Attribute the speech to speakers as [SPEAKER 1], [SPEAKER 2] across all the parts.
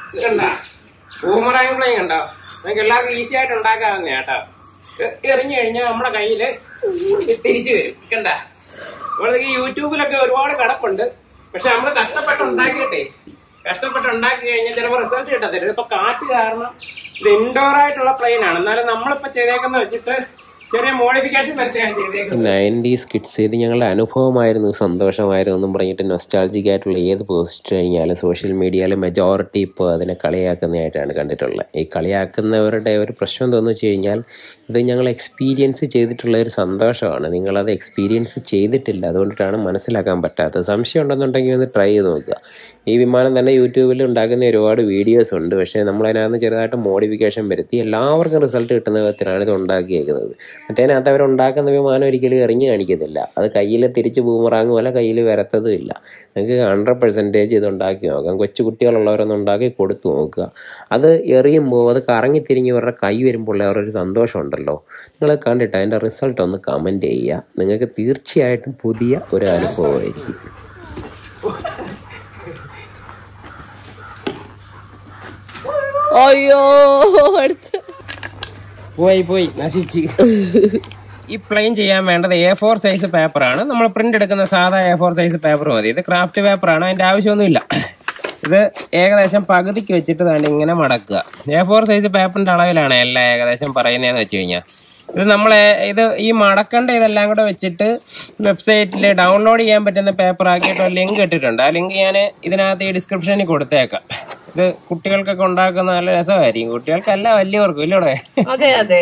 [SPEAKER 1] ഇത് കണ്ടാ boomerang plain കണ്ടോ നമുക്ക് എല്ലാവർക്കും ഈസി ആയിട്ട് ഉണ്ടാക്കാവുന്ന കേട്ടോ എ- എറിഞ്ഞു കഴിഞ്ഞാൽ നമ്മുടെ കയ്യില് ഇത് തിരിച്ചു വരും കണ്ട നമ്മൾക്ക് ഈ യൂട്യൂബിലൊക്കെ ഒരുപാട് കിടപ്പുണ്ട് പക്ഷെ നമ്മൾ കഷ്ടപ്പെട്ട് ഉണ്ടാക്കിയിട്ടേ കഷ്ടപ്പെട്ട് ഉണ്ടാക്കി കഴിഞ്ഞാൽ ചിലപ്പോൾ റിസൾട്ട് കിട്ടത്തില്ല ഇപ്പൊ കാറ്റ് കാരണം ഇത് ഇൻഡോർ ആയിട്ടുള്ള പ്ലെയിൻ ആണ് എന്നാലും നമ്മളിപ്പോ ചെയ്തേക്കുന്ന വെച്ചിട്ട് ചെറിയ മോഡിഫിക്കേഷൻ വരുത്തിയാണ് ചെയ്തേക്കുന്നത്
[SPEAKER 2] നയൻറ്റീസ് കിഡ്സ് ഇത് ഞങ്ങളുടെ അനുഭവമായിരുന്നു സന്തോഷമായിരുന്നു എന്നും പറഞ്ഞിട്ട് നൊസ്റ്റാൾജിക് ആയിട്ടുള്ള ഏത് പോസ്റ്റ് കഴിഞ്ഞാലും സോഷ്യൽ മീഡിയയിൽ മെജോറിറ്റി ഇപ്പോൾ അതിനെ കളിയാക്കുന്നതായിട്ടാണ് കണ്ടിട്ടുള്ളത് ഈ കളിയാക്കുന്നവരുടെ ഒരു പ്രശ്നം എന്താണെന്ന് വെച്ച് കഴിഞ്ഞാൽ ഇത് ഞങ്ങൾ എക്സ്പീരിയൻസ് ചെയ്തിട്ടുള്ള ഒരു സന്തോഷമാണ് നിങ്ങളത് എക്സ്പീരിയൻസ് ചെയ്തിട്ടില്ല അതുകൊണ്ടിട്ടാണ് മനസ്സിലാക്കാൻ പറ്റാത്തത് സംശയം ഉണ്ടെന്നുണ്ടെങ്കിൽ ഒന്ന് ട്രൈ ചെയ്ത് നോക്കുക ഈ വിമാനം തന്നെ യൂട്യൂബിൽ ഉണ്ടാക്കുന്ന ഒരുപാട് വീഡിയോസ് ഉണ്ട് പക്ഷേ നമ്മളതിനകത്ത് ചെറുതായിട്ട് മോഡിഫിക്കേഷൻ വരുത്തി എല്ലാവർക്കും റിസൾട്ട് കിട്ടുന്ന വിധത്തിലാണ് ഇത് ഉണ്ടാക്കിയേക്കുന്നത് മറ്റേതിനകത്ത് അവർ ഉണ്ടാക്കുന്ന വിമാനം ഒരിക്കലും എറിഞ്ഞ് കാണിക്കത്തില്ല അത് കയ്യിൽ തിരിച്ച് ബൂമറാങ് പോലെ കയ്യിൽ വരത്തതും ഇല്ല നിങ്ങൾക്ക് ഹൺഡ്രഡ് പെർസെൻറ്റേജ് ഇത് ഉണ്ടാക്കി നോക്കാം കൊച്ചു കുട്ടികളുള്ളവരൊന്ന് ഉണ്ടാക്കി കൊടുത്തു നോക്കുക അത് എറിയുമ്പോൾ അത് കറങ്ങി തിരിഞ്ഞ് ഇവരുടെ കൈ വരുമ്പോൾ അവരൊരു സന്തോഷം ഉണ്ടല്ലോ നിങ്ങൾ കണ്ടിട്ട് അതിൻ്റെ റിസൾട്ട് ഒന്ന് കമൻറ്റ് ചെയ്യുക നിങ്ങൾക്ക് തീർച്ചയായിട്ടും പുതിയ ഒരു അനുഭവമായിരിക്കും
[SPEAKER 3] അയ്യോ അടുത്ത്
[SPEAKER 1] പോയി പോയി നശിച്ച് ഈ പ്ലെയിൻ ചെയ്യാൻ വേണ്ടത് എ ഫോർ സൈസ് പേപ്പറാണ് നമ്മൾ പ്രിന്റ് എടുക്കുന്ന സാധാ എ ഫോർ സൈസ് പേപ്പർ മതി ഇത് ക്രാഫ്റ്റ് പേപ്പറാണ് അതിന്റെ ആവശ്യമൊന്നുമില്ല ഇത് ഏകദേശം പകുതിക്ക് വെച്ചിട്ട് താണ്ട് ഇങ്ങനെ മടക്കുക എ ഫോർ സൈസ് പേപ്പറിന്റെ അളവിലാണ് എല്ലാം ഏകദേശം പറയുന്നതെന്ന് വെച്ച് കഴിഞ്ഞാൽ ഇത് നമ്മൾ ഇത് ഈ മടക്കേണ്ട ഇതെല്ലാം കൂടെ വെച്ചിട്ട് വെബ്സൈറ്റിൽ ഡൗൺലോഡ് ചെയ്യാൻ പറ്റുന്ന പേപ്പർ ആക്കിയിട്ട് ഒരു ലിങ്ക് ഇട്ടിട്ടുണ്ട് ആ ലിങ്ക് ഞാൻ ഇതിനകത്ത് ഈ ഡിസ്ക്രിപ്ഷനിൽ കൊടുത്തേക്കാം ഇത് കുട്ടികൾക്കൊക്കെ ഉണ്ടാക്കുന്ന നല്ല രസമായിരിക്കും കുട്ടികൾക്കല്ല വലിയവർക്കും ഇല്ലൂടെ
[SPEAKER 3] അതെ അതെ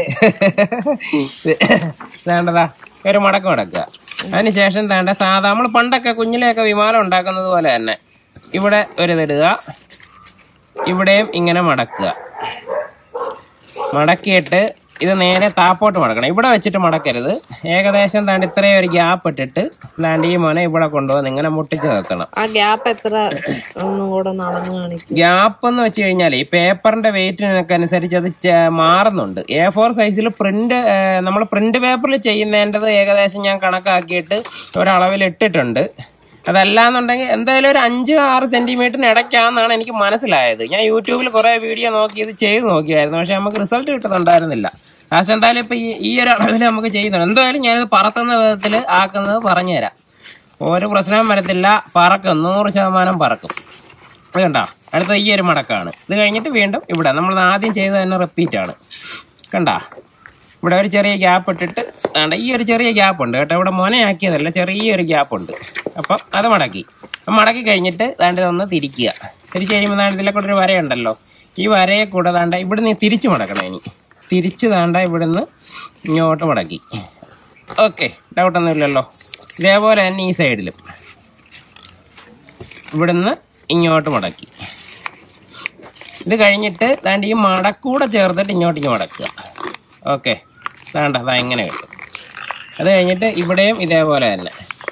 [SPEAKER 1] വേണ്ടതാ ഒരു മടക്കം മടക്കുക അതിനുശേഷം വേണ്ട സാധാ നമ്മൾ പണ്ടൊക്കെ കുഞ്ഞിലെയൊക്കെ വിമാനം ഉണ്ടാക്കുന്നത് പോലെ തന്നെ ഇവിടെ ഒരു ഇതിടുക ഇവിടെയും ഇങ്ങനെ മടക്കുക മടക്കിയിട്ട് ഇത് നേരെ താപ്പോട്ട് മടക്കണം ഇവിടെ വെച്ചിട്ട് മടക്കരുത് ഏകദേശം താണ്ട് ഇത്രയും ഒരു ഗ്യാപ്പ് ഇട്ടിട്ട് താണ്ട് ഈ മോനെ ഇവിടെ കൊണ്ടുവന്ന് ഇങ്ങനെ മുട്ടിച്ച് നിർത്തണം
[SPEAKER 3] ആ ഗ്യാപ്പ് എത്ര ഒന്നും കൂടെ നടന്നു കാണിക്കും
[SPEAKER 1] ഗ്യാപ്പ് എന്ന് വെച്ച് കഴിഞ്ഞാൽ ഈ പേപ്പറിന്റെ വെയിറ്റിനൊക്കെ അനുസരിച്ച് അത് ചെ- മാറുന്നുണ്ട് എ ഫോർ സൈസിൽ പ്രിന്റ് നമ്മൾ പ്രിന്റ് പേപ്പറിൽ ചെയ്യുന്നതിൻ്റെത് ഏകദേശം ഞാൻ കണക്കാക്കിയിട്ട് ഒരളവിൽ ഇട്ടിട്ടുണ്ട് അതല്ലാന്നുണ്ടെങ്കിൽ എന്തായാലും ഒരു അഞ്ച് ആറ് സെന്റിമീറ്ററിന് ഇടയ്ക്കാന്നാണ് എനിക്ക് മനസ്സിലായത് ഞാൻ യൂട്യൂബിൽ കുറെ വീഡിയോ നോക്കി ഇത് ചെയ്ത് നോക്കിയായിരുന്നു പക്ഷെ നമുക്ക് റിസൾട്ട് കിട്ടുന്നുണ്ടായിരുന്നില്ല പക്ഷെ എന്തായാലും ഇപ്പൊ ഈ ഈ ഒരു അളവിൽ നമുക്ക് ചെയ്യുന്നുണ്ട് എന്തായാലും ഞാനിത് പറത്തുന്ന വിധത്തിൽ ആക്കുന്നത് പറഞ്ഞുതരാം ഒരു പ്രശ്നവും വരത്തില്ല പറക്കും നൂറ് ശതമാനം പറക്കും ഇത് കണ്ടോ അടുത്ത ഈ ഒരു മടക്കാണ് ഇത് കഴിഞ്ഞിട്ട് വീണ്ടും ഇവിടെ നമ്മൾ ആദ്യം ചെയ്തത് തന്നെ റിപ്പീറ്റ് ആണ് കണ്ടാ ഇവിടെ ഒരു ചെറിയ ഗ്യാപ്പ് ഇട്ടിട്ട് വേണ്ട ഈ ഒരു ചെറിയ ഗ്യാപ്പ് ഉണ്ട് കേട്ടോ ഇവിടെ മുനയാക്കിയതല്ല ചെറിയൊരു ഗ്യാപ്പ് ഉണ്ട് അപ്പം അത് മടക്കി അപ്പം മടക്കി കഴിഞ്ഞിട്ട് ദാണ്ട് ഒന്ന് തിരിക്കുക തിരിച്ച് കഴിയുമ്പോൾ ദാണ്ട് ഇതിലെ കൂടെ ഒരു വരയുണ്ടല്ലോ ഈ വരയെ കൂടെ ദാണ്ട ഇവിടെ നിന്ന് തിരിച്ച് മടക്കണം ഇനി തിരിച്ച് ദാണ്ട ഇവിടുന്ന് ഇങ്ങോട്ട് മടക്കി ഓക്കെ ഡൗട്ടൊന്നും ഇല്ലല്ലോ ഇതേപോലെ തന്നെ ഈ സൈഡിലും ഇവിടുന്ന് ഇങ്ങോട്ട് മടക്കി ഇത് കഴിഞ്ഞിട്ട് ദാണ്ട് ഈ മടക്കൂടെ ചേർത്തിട്ട് ഇങ്ങോട്ടേക്ക് മടക്കുക ഓക്കെ വേണ്ട അതാ ഇങ്ങനെ കിട്ടും അത് കഴിഞ്ഞിട്ട് ഇവിടെയും ഇതേപോലെ തന്നെ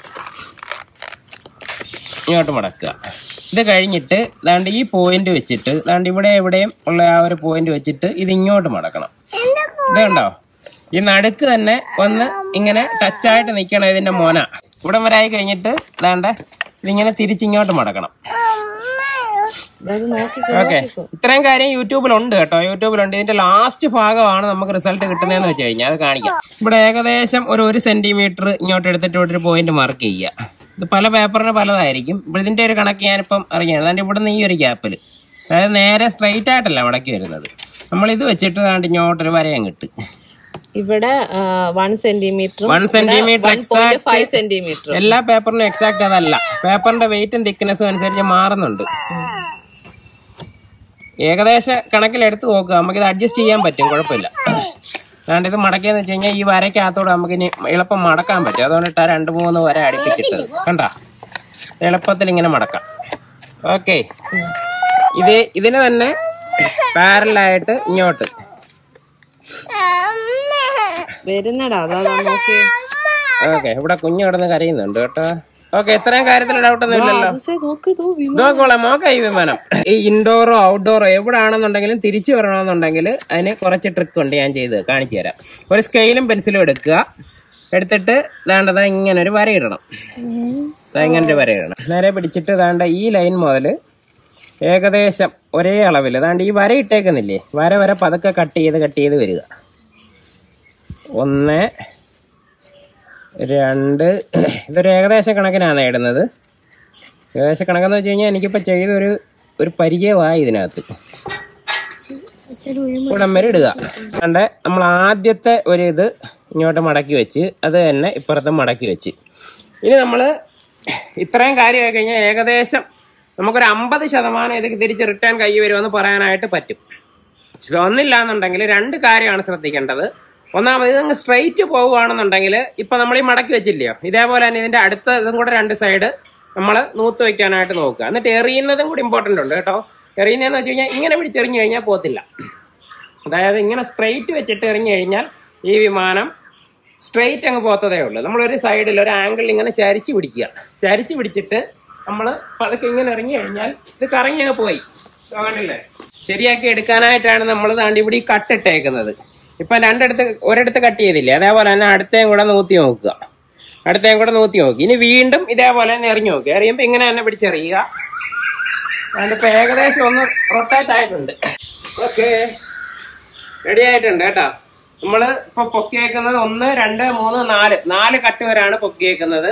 [SPEAKER 1] ഇങ്ങോട്ട് മടക്കുക ഇത് കഴിഞ്ഞിട്ട് ദാണ്ട് ഈ പോയിന്റ് വെച്ചിട്ട് ദാണ്ട് ഇവിടെ എവിടെയും ഉള്ള ആ ഒരു പോയിന്റ് വെച്ചിട്ട് ഇത് ഇങ്ങോട്ട് മടക്കണം ഇത് കണ്ടോ ഈ നടുക്ക് തന്നെ ഒന്ന് ഇങ്ങനെ ടച്ചായിട്ട് നിൽക്കണം ഇതിന്റെ മോന ഇവിടെ വരെ ആയി കഴിഞ്ഞിട്ട് ദാണ്ട ഇതിങ്ങനെ തിരിച്ചിങ്ങോട്ട് മടക്കണം
[SPEAKER 3] അത് നോക്കി
[SPEAKER 1] ഓക്കെ ഇത്രയും കാര്യം യൂട്യൂബിലുണ്ട് കേട്ടോ യൂട്യൂബിലുണ്ട് ഇതിന്റെ ലാസ്റ്റ് ഭാഗമാണ് നമുക്ക് റിസൾട്ട് കിട്ടുന്നതെന്ന് വെച്ച് കഴിഞ്ഞാൽ അത് കാണിക്കാം ഇവിടെ ഏകദേശം ഒരു ഒരു സെന്റിമീറ്റർ ഇങ്ങോട്ട് എടുത്തിട്ട് ഇവിടെ ഒരു പോയിന്റ് മാർക്ക് ചെയ്യുക ഇത് പല പേപ്പറിന് പലതായിരിക്കും ഇവിടെ ഇതിന്റെ ഒരു കണക്ക് ഞാനിപ്പം അറിയാം അതാണ്ട് ഇവിടുന്ന് ഈ ഒരു ഗ്യാപ്പിൽ അതായത് നേരെ സ്ട്രൈറ്റ് ആയിട്ടല്ല മടക്കി വരുന്നത് നമ്മൾ ഇത് വെച്ചിട്ട് ദാണ്ട് ഇങ്ങോട്ടൊരു വരയം കിട്ടും
[SPEAKER 3] ഇവിടെ one centimetre
[SPEAKER 1] one centimetre
[SPEAKER 3] one point five
[SPEAKER 1] exact
[SPEAKER 3] centimetre
[SPEAKER 1] എല്ലാ പേപ്പറിനും എക്സാക്ട് അതല്ല പേപ്പറിന്റെ വെയിറ്റും തിക്നെസ്സും അനുസരിച്ച് മാറുന്നുണ്ട് ഏകദേശ കണക്കിൽ എടുത്ത് നോക്കുക നമുക്കിത് അഡ്ജസ്റ്റ് ചെയ്യാൻ പറ്റും കുഴപ്പമില്ല അതുകൊണ്ട് ഇത് മടക്കിയെന്ന് വെച്ച് കഴിഞ്ഞാൽ ഈ വരയ്ക്കകത്തോടെ നമുക്ക് ഇനി എളുപ്പം മടക്കാൻ പറ്റും അതുകൊണ്ടിട്ട് ആ രണ്ട് മൂന്ന് വര അടുപ്പിച്ചിട്ടത് കണ്ട എളുപ്പത്തിൽ ഇങ്ങനെ മടക്കാം ഓക്കെ ഇത് ഇതിന് തന്നെ പാരലായിട്ട് ഇങ്ങോട്ട്
[SPEAKER 3] വരുന്നടാ അതാ അതാ നോക്കി
[SPEAKER 1] ഓക്കെ ഇവിടെ കുഞ്ഞു കിടന്ന് കരയുന്നുണ്ട് കേട്ടോ ഓക്കെ ഇത്രയും കാര്യത്തിൽ ഡൗട്ടൊന്നും ഇല്ലല്ലോ
[SPEAKER 3] ആദിസേ, നോക്ക് ഇതോ വിമാനം.
[SPEAKER 1] നോക്കോളാം നോക്കാം ഈ വിമാനം ഈ ഇൻഡോറോ ഔട്ട്ഡോറോ എവിടാണെന്നുണ്ടെങ്കിലും തിരിച്ചു വരണമെന്നുണ്ടെങ്കിൽ അതിന് കുറച്ച് ട്രിക്ക് ഉണ്ട് ഞാൻ ചെയ്ത് കാണിച്ചു തരാം ഒരു സ്കെയിലും പെൻസിലും എടുക്കുക എടുത്തിട്ട് ദാണ്ടത് ഇങ്ങനെ ഒരു വരയിടണം ദാ ഇങ്ങനെ ഒരു വരയിടണം നേരെ പിടിച്ചിട്ട് ദാണ്ട ഈ ലൈൻ മുതൽ ഏകദേശം ഒരേ അളവിൽ അതാണ്ട് ഈ വര ഇട്ടേക്കുന്നില്ലേ വര വര പതുക്കെ കട്ട് ചെയ്ത് കട്ട് ചെയ്ത് വരിക ഒന്ന് രണ്ട് ഇതൊരു ഏകദേശ കണക്കിനാണ് ഇടുന്നത് ഏകദേശ കണക്കെന്ന് വെച്ച് കഴിഞ്ഞാൽ എനിക്കിപ്പോൾ ചെയ്തൊരു ഒരു പരിചയമായി ഇതിനകത്ത് ഇവിടം വരെ ഇടുക കണ്ട് നമ്മൾ ആദ്യത്തെ ഒരു ഇത് ഇങ്ങോട്ട് മടക്കി വെച്ച് അത് തന്നെ ഇപ്പുറത്ത് മടക്കി വെച്ച് ഇനി നമ്മൾ ഇത്രയും കാര്യമായി കഴിഞ്ഞാൽ ഏകദേശം നമുക്കൊരു അമ്പത് ശതമാനം ഇത് തിരിച്ച് റിട്ടേൺ കൈ വരുമെന്ന് പറയാനായിട്ട് പറ്റും പക്ഷെ ഒന്നില്ല എന്നുണ്ടെങ്കിൽ രണ്ട് കാര്യമാണ് ശ്രദ്ധിക്കേണ്ടത് ഒന്നാമത് ഇതങ്ങ് സ്ട്രെയിറ്റ് പോവുകയാണെന്നുണ്ടെങ്കിൽ ഇപ്പൊ നമ്മൾ ഈ മടക്കി വെച്ചില്ലയോ ഇതേപോലെ തന്നെ ഇതിന്റെ അടുത്ത ഇതും കൂടെ രണ്ട് സൈഡ് നമ്മൾ നൂത്ത് വെക്കാനായിട്ട് നോക്കുക എന്നിട്ട് എറിയുന്നതും കൂടി ഇമ്പോർട്ടൻ്റ് ഉണ്ട് കേട്ടോ എറിയുന്നതെന്ന് വെച്ച് കഴിഞ്ഞാൽ ഇങ്ങനെ പിടിച്ചെറിഞ്ഞു കഴിഞ്ഞാൽ പോത്തില്ല അതായത് ഇങ്ങനെ സ്ട്രെയിറ്റ് വെച്ചിട്ട് എറിഞ്ഞു കഴിഞ്ഞാൽ ഈ വിമാനം സ്ട്രെയിറ്റ് അങ്ങ് പോത്തതേ ഉള്ളൂ നമ്മളൊരു സൈഡിൽ ഒരു ആംഗിളിൽ ഇങ്ങനെ ചരിച്ച് പിടിക്കുക ചരിച്ച് പിടിച്ചിട്ട് നമ്മൾ പതുക്കെ ഇങ്ങനെ ഇറങ്ങി കഴിഞ്ഞാൽ ഇത് കറങ്ങി അങ്ങ് പോയി കണ്ടില്ലേ ശരിയാക്കി എടുക്കാനായിട്ടാണ് നമ്മൾ താണ്ടി ഇവിടെ ഈ കട്ടിട്ടേക്കുന്നത് ഇപ്പൊ രണ്ടിടത്ത് ഒരിടത്ത് കട്ട് ചെയ്തില്ലേ അതേപോലെ തന്നെ അടുത്തേം കൂടെ നൂത്തി നോക്കുക അടുത്തേം കൂടെ നൂത്തി നോക്കി ഇനി വീണ്ടും ഇതേപോലെ തന്നെ എറിഞ്ഞു നോക്കുക എറിയുമ്പോ ഇങ്ങനെ തന്നെ പിടിച്ചെറിയുക അതിപ്പോ ഏകദേശം ഒന്ന് റൊട്ടേറ്റ് ആയിട്ടുണ്ട് ഓക്കെ റെഡി ആയിട്ടുണ്ട് കേട്ടോ നമ്മള് ഇപ്പൊ പൊക്കിയേക്കുന്നത് ഒന്ന് രണ്ട് മൂന്ന് നാല് നാല് കട്ട് വരാണ് പൊക്കിയേക്കുന്നത്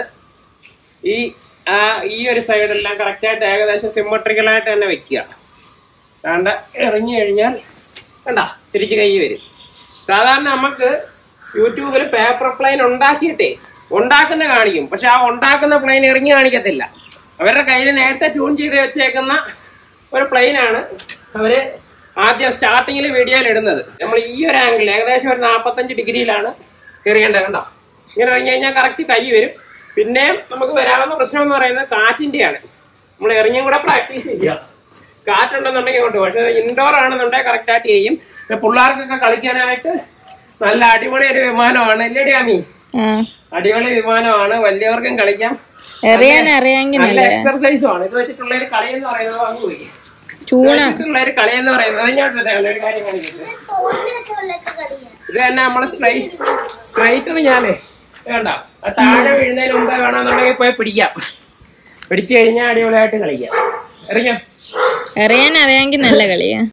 [SPEAKER 1] ഈ ആ, ഈ ഒരു സൈഡെല്ലാം കറക്റ്റായിട്ട് ഏകദേശം സിമ്മട്രിക്കലായിട്ട് തന്നെ വെക്കുക കണ്ട എറിഞ്ഞു കഴിഞ്ഞാൽ കണ്ട തിരിച്ച് കൈ വരും സാധാരണ നമുക്ക് യൂട്യൂബിൽ പേപ്പർ പ്ലെയിൻ ഉണ്ടാക്കിയിട്ടേ ഉണ്ടാക്കുന്ന കാണിക്കും പക്ഷെ ആ ഉണ്ടാക്കുന്ന പ്ലെയിൻ എറിഞ്ഞു കാണിക്കത്തില്ല അവരുടെ കയ്യിൽ നേരത്തെ ട്യൂൺ ചെയ്ത് വെച്ചേക്കുന്ന ഒരു പ്ലെയിൻ ആണ് അവര് ആദ്യം സ്റ്റാർട്ടിങ്ങിൽ വീഡിയോയിൽ ഇടുന്നത് നമ്മൾ ഈ ഒരു ആംഗിൾ ഏകദേശം ഒരു നാൽപ്പത്തഞ്ച് ഡിഗ്രിയിലാണ് എറിയേണ്ടത് കണ്ടോ ഇങ്ങനെ എറിഞ്ഞു കഴിഞ്ഞാൽ കറക്റ്റ് കൈ വരും പിന്നെ നമുക്ക് വരാവുന്ന പ്രശ്നം എന്ന് പറയുന്നത് കാറ്റിന്റെയാണ് നമ്മൾ എറിഞ്ഞും കൂടെ പ്രാക്ടീസ് ചെയ്യുക കാറ്റുണ്ടെന്നുണ്ടെങ്കിൽ കൊണ്ട് പക്ഷെ ഇൻഡോർ ആണെന്നുണ്ടെങ്കിൽ കറക്റ്റ് ആയിട്ട് ചെയ്യും പിന്നെ പിള്ളേർക്കൊക്കെ കളിക്കാനായിട്ട് നല്ല അടിപൊളി ഒരു വിമാനമാണ് ഇല്ലടി അമ്മി അടിപൊളി വിമാനമാണ് വലിയവർക്കും കളിക്കാം
[SPEAKER 3] എറിയാൻ അറിയാമെങ്കിൽ
[SPEAKER 1] നല്ല എക്സർസൈസും ആണ് ഇത് വെച്ചിട്ടുള്ള ഒരു കളി എന്ന് പറയുന്നത് അങ്ങ് പോയി
[SPEAKER 3] ചൂണ
[SPEAKER 1] വെച്ചിട്ടുള്ള ഒരു കളി എന്ന് പറയുന്നത് ഇങ്ങോട്ട് വരാം, ഒരു കാര്യം കാണിക്കുന്നത് ഇത് തന്നെ നമ്മള് സ്ട്രൈറ്റ് സ്ട്രൈറ്റർ ഞാനേ വേണ്ട ആ താഴെ വീഴുന്നതിന് മുമ്പേ വേണമെന്നുണ്ടെങ്കിൽ പോയി പിടിക്കാം പിടിച്ചു കഴിഞ്ഞാൽ അടിപൊളിയായിട്ട് കളിക്കാം എറിയാം
[SPEAKER 3] എറിയാൻ അറിയാമെങ്കിൽ നല്ല കളിയാ